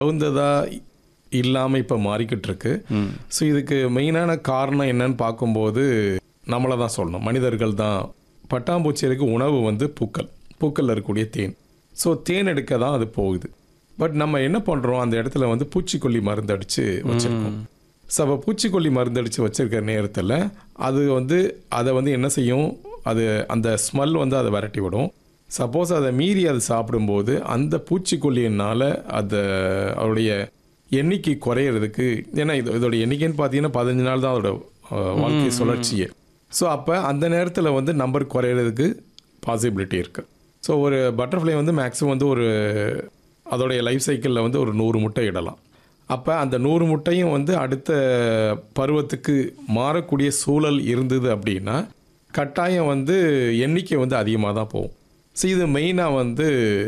தகுந்ததா இல்லாமல் இப்போ மாறிக்கிட்டு இருக்கு ஸோ இதுக்கு மெயினான காரணம் என்னன்னு பார்க்கும்போது நம்மளை தான் சொல்லணும் மனிதர்கள் தான் பட்டாம்பூச்சிகளுக்கு உணவு வந்து பூக்கள் பூக்கள்ல இருக்கக்கூடிய தேன் ஸோ தேன் எடுக்க தான் அது போகுது பட் நம்ம என்ன பண்ணுறோம் அந்த இடத்துல வந்து பூச்சிக்கொல்லி மருந்து அடித்து வச்சுருக்கோம் ஸோ அப்போ பூச்சிக்கொல்லி மருந்து அடித்து வச்சிருக்கிற நேரத்தில் அது வந்து அதை வந்து என்ன செய்யும் அது அந்த ஸ்மெல் வந்து அதை விரட்டி விடும் சப்போஸ் அதை மீறி அது சாப்பிடும்போது அந்த பூச்சிக்கொல்லியினால் அது அவருடைய எண்ணிக்கை குறையிறதுக்கு ஏன்னா இது இதோட எண்ணிக்கைன்னு பார்த்தீங்கன்னா பதினஞ்சு நாள் தான் அதோட அஹ், வாழ்க்கை சுழற்சியே ஸோ அப்போ அந்த நேரத்தில் வந்து நம்பர் குறையிறதுக்கு பாசிபிலிட்டி இருக்குது ஸோ ஒரு பட்டர்ஃப்ளை வந்து மேக்ஸிமம் வந்து ஒரு அதோடைய லைஃப் சைக்கிளில் வந்து ஒரு நூறு முட்டை இடலாம் அப்போ அந்த நூறு முட்டையும் வந்து அடுத்த பருவத்துக்கு மாறக்கூடிய சூழல் இருந்தது அப்படின்னா கட்டாயம் வந்து எண்ணிக்கை வந்து அதிகமாக தான் போகும் ஸோ இது மெயினாக வந்து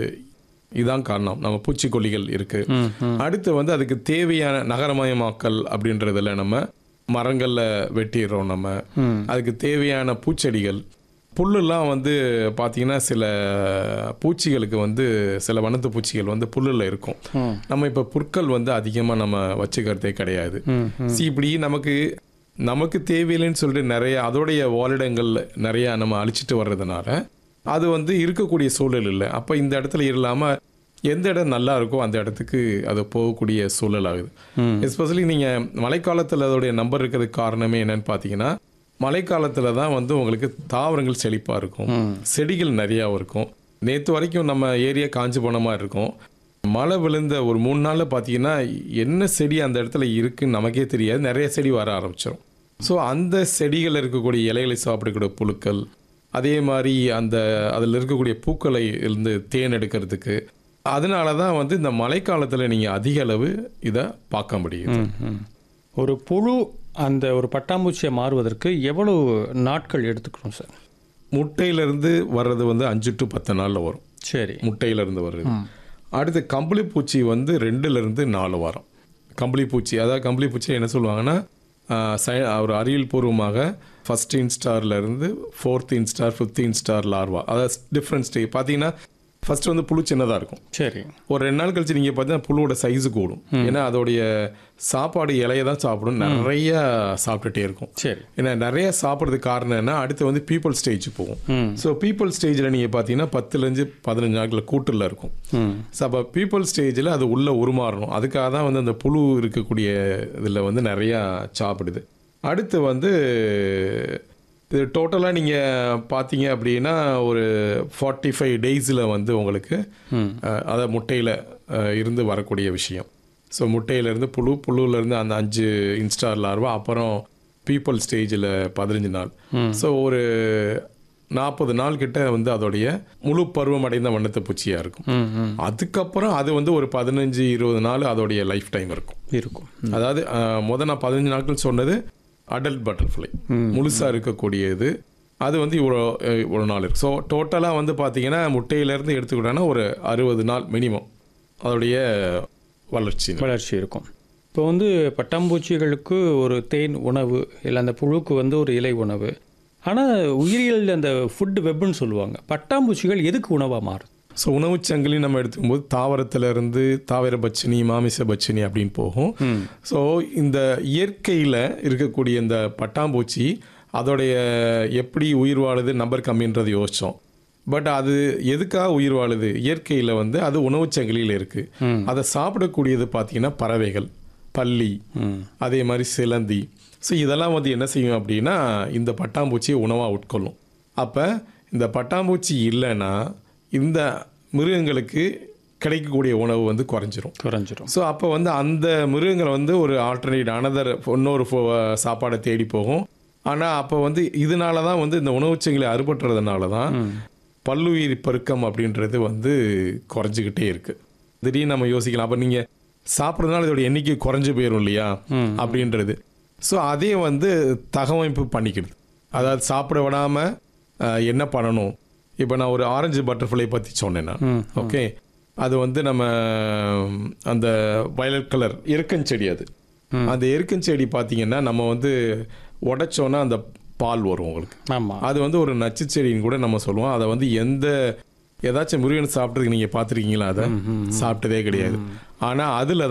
இதான் காரணம் நம்ம பூச்சிக்கொல்லிகள் இருக்குது அடுத்து வந்து அதுக்கு தேவையான நகரமயமாக்கல் அப்படின்றதுல நம்ம மரங்களில் வெட்டிடுறோம் நம்ம அதுக்கு தேவையான பூச்செடிகள் புல்லுலாம் வந்து பார்த்தீங்கன்னா சில பூச்சிகளுக்கு வந்து சில வனத்து பூச்சிகள் வந்து புல்லில் இருக்கும் நம்ம இப்போ புற்கள் வந்து அதிகமாக நம்ம வச்சுக்கிறதே கிடையாது See, இப்படி நமக்கு நமக்கு தேவையில்லைன்னு சொல்லிட்டு நிறைய அதோடைய வாழிடங்கள் நிறைய நம்ம அழிச்சிட்டு வர்றதுனால அது வந்து இருக்கக்கூடிய சூழல் இல்லை அப்போ இந்த இடத்துல இல்லாமல் எந்த இடம் நல்லா இருக்கோ அந்த இடத்துக்கு அது போகக்கூடிய சூழல் ஆகுது எஸ்பெஷலி நீங்கள் மழைக்காலத்தில் அதோடைய நம்பர் இருக்கிறதுக்கு காரணமே என்னன்னு பார்த்தீங்கன்னா மழைக்காலத்தில் தான் வந்து உங்களுக்கு தாவரங்கள் செழிப்பாக இருக்கும் செடிகள் நிறையா இருக்கும் நேற்று வரைக்கும் நம்ம ஏரியா காஞ்சு போன மாதிரி இருக்கும் மழை விழுந்த ஒரு மூணு நாளில் பார்த்தீங்கன்னா என்ன செடி அந்த இடத்துல இருக்குன்னு நமக்கே தெரியாது நிறைய செடி வர ஆரம்பிச்சிடும் ஸோ அந்த செடிகள் இருக்கக்கூடிய இலைகளை சாப்பிடக்கூடிய புழுக்கள் அதே மாதிரி அந்த அதில் இருக்கக்கூடிய பூக்களை இருந்து தேன் எடுக்கிறதுக்கு அதனால தான் வந்து இந்த மழைக்காலத்தில் நீங்கள் அதிக அளவு இதை பார்க்க முடியுது ஒரு புழு அந்த ஒரு பட்டாம்பூச்சியை மாறுவதற்கு எவ்வளவு நாட்கள் எடுத்துக்கணும் சார் முட்டையிலிருந்து வர்றது வந்து அஞ்சு டு பத்து நாளில் வரும் சரி முட்டையிலிருந்து வருது அடுத்து கம்பளி பூச்சி வந்து ரெண்டுலேருந்து நாலு வாரம் கம்பளி பூச்சி அதாவது கம்பளி பூச்சி என்ன சொல்லுவாங்கன்னா ஆஹ், சை- ஒரு அறிவியல் பூர்வமாக ஃபஸ்ட் இன்ஸ்டார்ல இருந்து fourth instar fifth instar larva அதாவது டிஃப்ரெண்ட் ஸ்டே பார்த்தீங்கன்னா ஃபர்ஸ்ட் வந்து புழு சின்னதாக இருக்கும் சரி ஒரு ரெண்டு நாள் கழிச்சு நீங்கள் பார்த்தீங்கன்னா புழுவோட சைஸு கூடும் ஏன்னா அதோடைய சாப்பாடு இலையை தான் சாப்பிடும் நிறைய சாப்பிட்டுட்டே இருக்கும் சரி ஏன்னா நிறைய சாப்பிட்றதுக்கு காரணம் என்ன அடுத்து வந்து பீப்புள் ஸ்டேஜ் போகும் ஸோ பீப்புள் ஸ்டேஜில் நீங்கள் பார்த்தீங்கன்னா பத்துலேருந்து பதினஞ்சு நாட்கள் கூட்டில் இருக்கும் ம் ஸோ அப்போ பீப்புள் ஸ்டேஜில் அது உள்ளே உருமாறணும் அதுக்காக தான் வந்து அந்த புழு இருக்கக்கூடிய இதில் வந்து நிறையா சாப்பிடுது அடுத்து வந்து இது டோட்டலாக நீங்கள் பார்த்தீங்க அப்படின்னா ஒரு ஃபார்ட்டி ஃபைவ் டேஸில் வந்து உங்களுக்கு அஹ், அதாவது முட்டையில் இருந்து வரக்கூடிய விஷயம் ஸோ முட்டையிலேருந்து புழு புழுலேருந்து அந்த அஞ்சு இன்ஸ்டார் லார்வா அப்புறம் பீப்புள் ஸ்டேஜில் பதினஞ்சு நாள் ஸோ ஒரு நாற்பது நாள் கிட்ட வந்து அதோடைய முழு பருவம் அடைந்த வண்ணத்து பூச்சியாக இருக்கும் ம் ம் அதுக்கப்புறம் அது வந்து ஒரு பதினஞ்சு இருபது நாள் அதோடைய லைஃப் டைம் இருக்கும் இருக்கும் அதாவது அஹ், முத நான் பதினஞ்சு நாட்கள் சொன்னது அடல்ட் பட்டர்ஃப்ளை முழுசா இருக்கக்கூடியது அது வந்து இவ்வளோ அஹ், இவ்வளோ நாள் இருக்கு ஸோ டோட்டலாக வந்து பார்த்தீங்கன்னா முட்டையிலேருந்து எடுத்துக்கிட்டோன்னா ஒரு அறுபது நாள் மினிமம் அதோடைய வளர்ச்சி வளர்ச்சி இருக்கும் இப்போ வந்து பட்டாம்பூச்சிகளுக்கு ஒரு தேன் உணவு இல்லை அந்த புழுக்கு வந்து ஒரு இலை உணவு ஆனால் உயிரியல் அந்த ஃபுட் வெப்னு சொல்லுவாங்க பட்டாம்பூச்சிகள் எதுக்கு உணவாக மாறுது ஸோ உணவுச் சங்கிலி நம்ம எடுத்துக்கும்போது தாவரத்துல இருந்து தாவர பச்சினி மாமிச பச்சினி அப்படின்னு போகும் ஸோ இந்த இயற்கையில் இருக்கக்கூடிய இந்த பட்டாம்பூச்சி அதோடைய எப்படி உயிர் வாழுது நம்பர் கம்மின்றது யோசித்தோம் பட் அது எதுக்காக உயிர் வாழுது இயற்கையில் வந்து அது உணவுச் சங்கிலியில் இருக்குது அதை சாப்பிடக்கூடியது பார்த்தீங்கன்னா பறவைகள் பல்லி அதே மாதிரி சிலந்தி ஸோ இதெல்லாம் வந்து என்ன செய்யும் அப்படின்னா இந்த பட்டாம்பூச்சியை உணவாக உட்கொள்ளும் அப்போ இந்த பட்டாம்பூச்சி இல்லைன்னா இந்த மிருகங்களுக்கு கிடைக்கக்கூடிய உணவு வந்து குறைஞ்சிரும் குறைஞ்சிரும் ஸோ அப்போ வந்து அந்த மிருகங்கள் வந்து ஒரு ஆல்டர்னேட் அனதர் இன்னொரு ஃபோ- சாப்பாடை தேடி போகும் ஆனால் அப்போ வந்து இதனால தான் வந்து இந்த உணவுச்சங்களை அறுபட்டுறதுனால தான் பல்லுயிர் பெருக்கம் அப்படின்றது வந்து குறைஞ்சிக்கிட்டே இருக்கு திடீர்னு நம்ம யோசிக்கலாம் அப்போ நீங்கள் சாப்பிட்றதுனால இதோட எண்ணிக்கை குறைஞ்சு போயிடும் இல்லையா அப்படின்றது ஸோ அதே வந்து தகவமைப்பு பண்ணிக்கிடுது அதாவது சாப்பிட விடாமல் என்ன பண்ணணும் இப்போ நான் ஒரு ஆரஞ்சு பட்டர்ஃப்ளை பற்றி சொன்னேன் நான் ஓகே அது வந்து நம்ம ம், அந்த வயலட் கலர் எருக்கஞ்செடி அது அந்த எருக்கஞ்செடி பார்த்தீங்கன்னா நம்ம வந்து உடைச்சோன்னா அந்த பால் வரும் உங்களுக்கு ஆமாம் அது வந்து ஒரு நச்சு செடின்னு கூட நம்ம சொல்லுவோம் அதை வந்து எந்த ஏதாச்சும் முருகன் சாப்பிட்ருக்கு நீங்கள் பார்த்துருக்கீங்களா அதை சாப்பிட்டதே கிடையாது ஆனால் அதில்